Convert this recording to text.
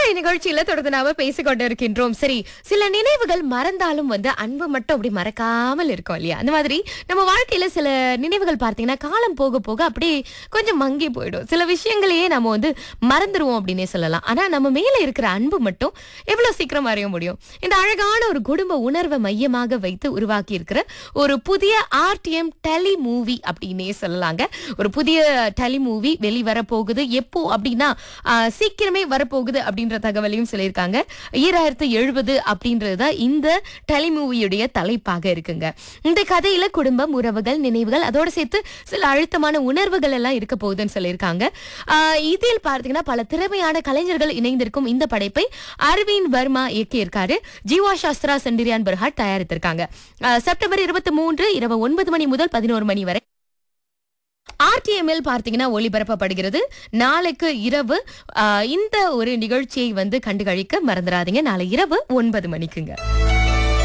இன்றைய நிகழ்ச்சியில தொடர்ந்து நாம பேசிக்கொண்டு இருக்கின்றோம் சரி சில நினைவுகள் மறந்தாலும் வந்து அன்பு மட்டும் அப்படி மறக்காமல் இருக்கும் இல்லையா அந்த மாதிரி நம்ம வாழ்க்கையில சில நினைவுகள் பார்த்தீங்கன்னா காலம் போக போக அப்படியே கொஞ்சம் மங்கி போயிடும் சில விஷயங்களையே நம்ம வந்து மறந்துருவோம் அப்படின்னே சொல்லலாம் ஆனா நம்ம மேல இருக்கிற அன்பு மட்டும் எவ்வளவு சீக்கிரம் அறிய முடியும் இந்த அழகான ஒரு குடும்ப உணர்வை மையமாக வைத்து உருவாக்கி இருக்கிற ஒரு புதிய ஆர்டிஎம் டெலி மூவி அப்படின்னே சொல்லலாங்க ஒரு புதிய டெலி மூவி வெளிவர போகுது எப்போ அப்படின்னா ஆஹ், சீக்கிரமே வரப்போகுது அப்படின்ற தகவலையும் சொல்லியிருக்காங்க ஈராயிரத்து எழுபது அப்படின்றது தான் இந்த டெலி மூவியுடைய தலைப்பாக இருக்குங்க இந்த கதையில குடும்பம் உறவுகள் நினைவுகள் அதோட சேர்த்து சில அழுத்தமான உணர்வுகள் எல்லாம் இருக்க போகுதுன்னு சொல்லியிருக்காங்க ஆஹ், இதில் பார்த்தீங்கன்னா பல திறமையான கலைஞர்கள் இணைந்திருக்கும் இந்த படைப்பை அரவிந்த் வர்மா இயக்கியிருக்காரு ஜீவா சாஸ்திரா செண்டிரியான் பர்ஹாட் தயாரித்திருக்காங்க ஆஹ், செப்டம்பர் இருபத்தி மூன்று இரவு ஒன்பது மணி முதல் பதினோரு மணி வரை ஆர்டிஎம்எல் பார்த்தீங்கன்னா ஒளிபரப்பப்படுகிறது நாளைக்கு இரவு ஆஹ், இந்த ஒரு நிகழ்ச்சியை வந்து கண்டுகளிக்க மறந்துடாதீங்க நாளை இரவு ஒன்பது மணிக்குங்க